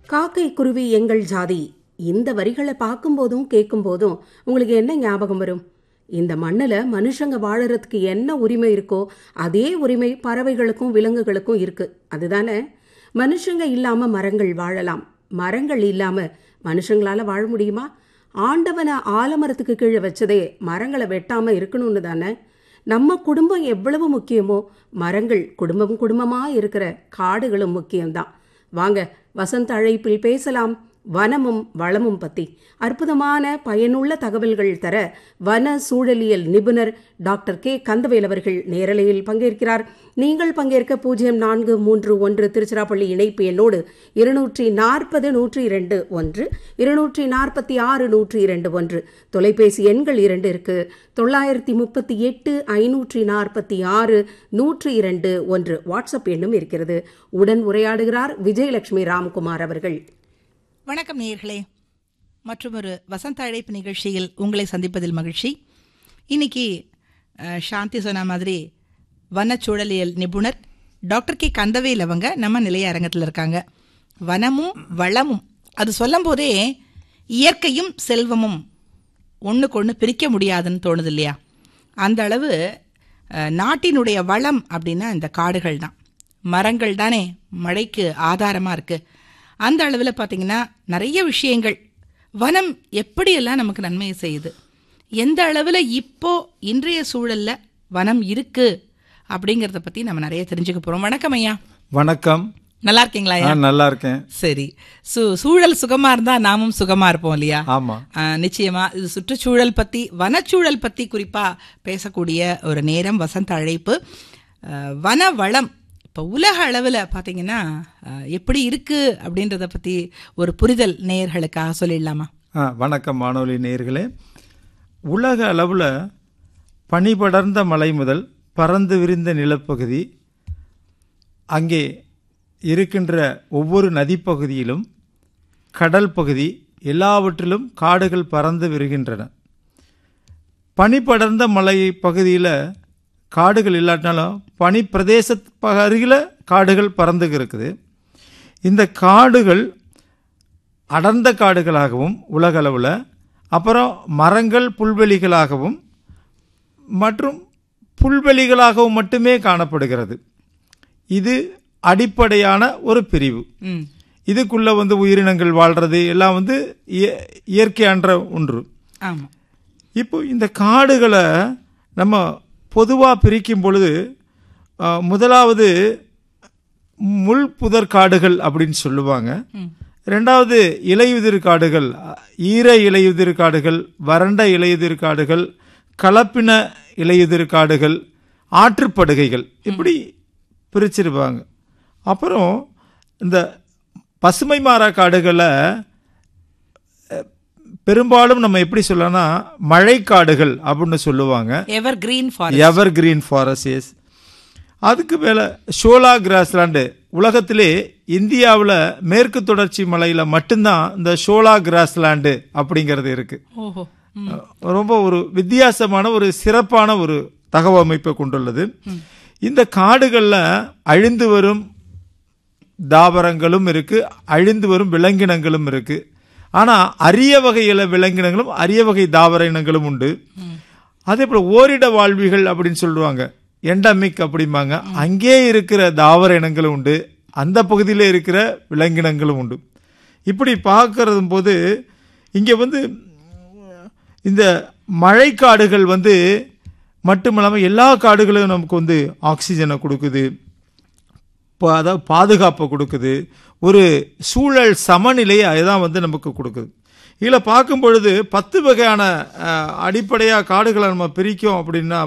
காக்கை குருவி எங்கள் ஜாதி இந்த வரிகளை பார்க்கும்போதும் கேட்கும்போதும் உங்களுக்கு என்ன ஞாபகம் வரும் இந்த மண்ணில் மனுஷங்க வாழறதுக்கு என்ன உரிமை இருக்கோ அதே உரிமை பறவைகளுக்கும் விலங்குகளுக்கும் இருக்கு அதுதானே மனுஷங்க இல்லாம மரங்கள் வாழலாம் மரங்கள் இல்லாம மனுஷங்களால வாழ முடியுமா ஆண்டவனை ஆலமரத்துக்கு கீழே வச்சதே மரங்களை வெட்டாம இருக்கணும்னு தானே நம்ம குடும்பம் எவ்வளவு முக்கியமோ மரங்கள் குடும்பம் குடும்பமா இருக்கிற காடுகளும் முக்கியம்தான் வாங்க வசந்த அழைப்பில் பேசலாம் வனமும் வளமும் பத்தி அற்புதமான பயனுள்ள தகவல்கள் தர வன சூழலியல் நிபுணர் டாக்டர் கே கந்தவேல் அவர்கள் நேரலையில் பங்கேற்கிறார் நீங்கள் பங்கேற்க பூஜ்ஜியம் நான்கு மூன்று ஒன்று திருச்சிராப்பள்ளி இணைப்பு எண்ணோடு இருநூற்றி நாற்பது நூற்றி இரண்டு ஒன்று இருநூற்றி நாற்பத்தி ஆறு நூற்றி இரண்டு ஒன்று தொலைபேசி எண்கள் இரண்டு இருக்கு தொள்ளாயிரத்தி முப்பத்தி எட்டு ஐநூற்றி நாற்பத்தி ஆறு நூற்றி இரண்டு ஒன்று வாட்ஸ்அப் எண்ணும் இருக்கிறது உடன் உரையாடுகிறார் விஜயலட்சுமி ராம்குமார் அவர்கள் வணக்கம் நேயர்களே மற்றும் ஒரு வசந்த அழைப்பு நிகழ்ச்சியில் உங்களை சந்திப்பதில் மகிழ்ச்சி இன்னைக்கு அஹ், சாந்தி சொன்ன மாதிரி வனச்சூழலியல் நிபுணர் டாக்டர் கே கந்தவேல் அவங்க நம்ம நிலைய அரங்கத்தில் இருக்காங்க வனமும் வளமும் அது சொல்லும் போதே இயற்கையும் செல்வமும் ஒன்றுக்கு ஒன்று பிரிக்க முடியாதுன்னு தோணுது இல்லையா அந்த அளவு அஹ், நாட்டினுடைய வளம் அப்படின்னா இந்த காடுகள் தான் மரங்கள் தானே மழைக்கு ஆதாரமாக இருக்குது அந்த அளவில் பார்த்தீங்கன்னா நிறைய விஷயங்கள் வனம் எப்படியெல்லாம் நமக்கு நன்மையை செய்யுது எந்த அளவில் இப்போ இன்றைய சூழல்ல வனம் இருக்கு அப்படிங்கிறத பற்றி நம்ம நிறைய தெரிஞ்சுக்க போகிறோம் வணக்கம் ஐயா வணக்கம் நல்லா இருக்கீங்களா ஐயா நான் நல்லா இருக்கேன் சரி சு சூழல் சுகமா இருந்தா நாமும் சுகமா இருப்போம் இல்லையா ஆமா ஆ, நிச்சயமா இது சுற்றுச்சூழல் பத்தி வனச்சூழல் பத்தி குறிப்பா பேசக்கூடிய ஒரு நேரம் வசந்த அழைப்பு ஆ, வன வளம் இப்போ உலக அளவில் பார்த்தீங்கன்னா ஆ, எப்படி இருக்கு அப்படின்றத பத்தி ஒரு புரிதல் நேயர்களுக்காக சொல்லிடலாமா ஆ, வணக்கம் வானொலி நேயர்களே உலக அளவில் பனிபடர்ந்த மலை முதல் பறந்து விரிந்த நிலப்பகுதி அங்கே இருக்கின்ற ஒவ்வொரு நதிப்பகுதியிலும் கடல் பகுதி எல்லாவற்றிலும் காடுகள் பறந்து விரிகின்றன பனிபடர்ந்த மலை பகுதியில் காடுகள் இல்லாட்டினாலும் பனி பிரதேச அருகில் காடுகள் பறந்து இருக்குது இந்த காடுகள் அடர்ந்த காடுகளாகவும் உலக அளவில் அப்புறம் மரங்கள் புல்வெளிகளாகவும் மற்றும் புல்வெளிகளாகவும் மட்டுமே காணப்படுகிறது இது அடிப்படையான ஒரு பிரிவு ம் இதுக்குள்ள வந்து உயிரினங்கள் வாழ்றது எல்லாம் வந்து இய- இயற்கையான ஒன்று ஆமா இப்போ இந்த காடுகளை நம்ம பொதுவாக பிரிக்கும் பொழுது ஆ, முதலாவது முள் புதர் காடுகள் அப்படின்னு சொல்லுவாங்க ம் ரெண்டாவது இலையுதிர் காடுகள் ஈர இலையுதிர் காடுகள் வறண்ட இலையுதிர் காடுகள் கலப்பின இலையுதிர் காடுகள் ஆற்றுப்படுகைகள் இப்படி பிரிச்சிருப்பாங்க அப்புறம் இந்த பசுமை மாறா காடுகளை அஹ், பெரும்பாலும் நம்ம எப்படி சொல்லலாம்னா மழைக்காடுகள் அப்படின்னு சொல்லுவாங்க ever green forest ever green forest அதுக்கு மேலே ஷோலா கிராஸ்லாண்டு உலகத்திலே இந்தியாவில் மேற்கு தொடர்ச்சி மலையில் மட்டும்தான் இந்த ஷோலா கிராஸ்லாண்டு அப்படிங்கிறது இருக்குது ஓஹோ ம் ரொம்ப ஒரு வித்தியாசமான ஒரு சிறப்பான ஒரு தகவமைப்பை கொண்டுள்ளது இந்த காடுகளில் அழிந்து வரும் தாவரங்களும் இருக்கு அழிந்து வரும் விலங்கினங்களும் இருக்கு ஆனா அரிய வகையில விலங்கினங்களும் அரிய வகை தாவர இனங்களும் உண்டு அதே போல ஓரிட வாழ்விகள் அப்படின்னு சொல்லுவாங்க எண்டமிக் அப்படிம்பாங்க அங்கே இருக்கிற தாவர இனங்களும் உண்டு அந்த பகுதியில் இருக்கிற விலங்கினங்களும் உண்டு இப்படி பார்க்கறது போது இங்கே வந்து இந்த மழைக்காடுகள் வந்து மட்டுமில்லாமல் எல்லா காடுகளும் நமக்கு வந்து ஆக்சிஜனை கொடுக்குது இப்போ அதாவது பாதுகாப்பை கொடுக்குது ஒரு சூழல் சமநிலையை அதுதான் வந்து நமக்கு கொடுக்குது இதில் பார்க்கும் பொழுது பத்து வகையான அடிப்படையாக காடுகளை நம்ம பிரிக்கும் அப்படின்னா